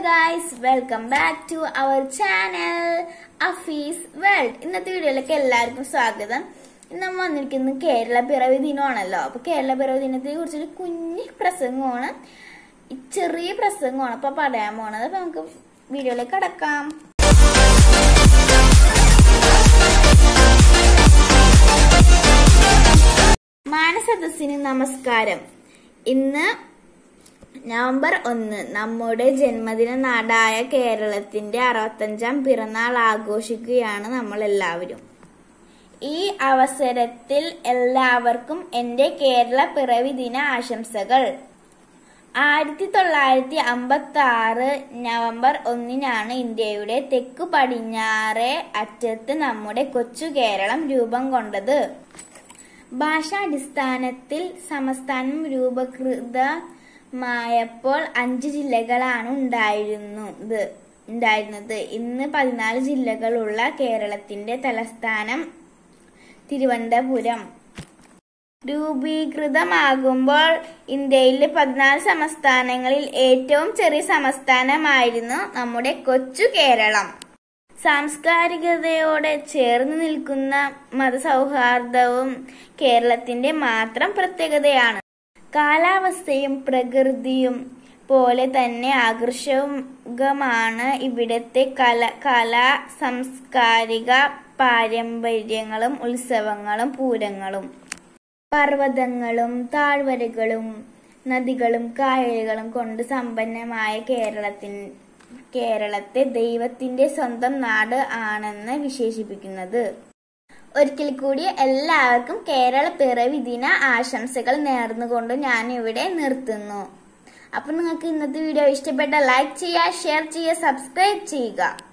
guys welcome back to our channel Afees world ഇന്നത്തെ വീഡിയോയിലേക്ക് എല്ലാവർക്കും സ്വാഗതം ഇന്ന് നമ്മൾ വന്നിരിക്കുന്നത് കേരള പിറവി ദിനമാണല്ലോ അപ്പൊ കേരള പിറവി ദിനത്തെ കുറിച്ചൊരു കുഞ്ഞു പ്രസംഗമാണ് ഈ ചെറിയ പ്രസംഗമാണ് അപ്പൊ പറയാൻ പോണത് അപ്പൊ നമുക്ക് വീഡിയോയിലേക്ക് കടക്കാം മാനസദസ്സിന് നമസ്കാരം ഇന്ന് നവംബർ ഒന്ന് നമ്മുടെ ജന്മദിന നാടായ കേരളത്തിന്റെ അറുപത്തഞ്ചാം പിറന്നാൾ ആഘോഷിക്കുകയാണ് നമ്മൾ എല്ലാവരും ഈ അവസരത്തിൽ എല്ലാവർക്കും എന്റെ കേരള പിറവി ദിന ആശംസകൾ ആയിരത്തി തൊള്ളായിരത്തി അമ്പത്തി ആറ് നവംബർ ഒന്നിനാണ് ഇന്ത്യയുടെ തെക്കു പടിഞ്ഞാറെ അറ്റത്ത് നമ്മുടെ കൊച്ചു കേരളം രൂപം കൊണ്ടത് ഭാഷാടിസ്ഥാനത്തിൽ സമസ്ഥാനം രൂപകൃതമായപ്പോൾ അഞ്ച് ജില്ലകളാണ് ഉണ്ടായിരുന്നത് ഉണ്ടായിരുന്നത് ഇന്ന് പതിനാല് ജില്ലകളുള്ള കേരളത്തിന്റെ തലസ്ഥാനം തിരുവനന്തപുരം രൂപീകൃതമാകുമ്പോൾ ഇന്ത്യയിലെ പതിനാല് സംസ്ഥാനങ്ങളിൽ ഏറ്റവും ചെറിയ സംസ്ഥാനമായിരുന്നു നമ്മുടെ കൊച്ചു കേരളം സാംസ്കാരികതയോടെ ചേർന്ന് നിൽക്കുന്ന മതസൗഹാർദ്ദവും കേരളത്തിന്റെ മാത്രം പ്രത്യേകതയാണ് കാലാവസ്ഥയും പ്രകൃതിയും പോലെ തന്നെ ആകർഷകമാണ് ഇവിടത്തെ കല കലാ സാംസ്കാരിക പാരമ്പര്യങ്ങളും ഉത്സവങ്ങളും പൂരങ്ങളും പർവ്വതങ്ങളും താഴ്വരകളും നദികളും കായലുകളും കൊണ്ട് സമ്പന്നമായ കേരളത്തിൻ കേരളത്തെ ദൈവത്തിന്റെ സ്വന്തം നാട് ആണെന്ന് വിശേഷിപ്പിക്കുന്നത് ഒരിക്കൽ കൂടി എല്ലാവർക്കും കേരള പിറവി ദിന ആശംസകൾ നേർന്നുകൊണ്ട് ഞാൻ ഇവിടെ നിർത്തുന്നു അപ്പൊ നിങ്ങൾക്ക് ഇന്നത്തെ വീഡിയോ ഇഷ്ടപ്പെട്ട ലൈക്ക് ചെയ്യുക ഷെയർ ചെയ്യുക സബ്സ്ക്രൈബ് ചെയ്യുക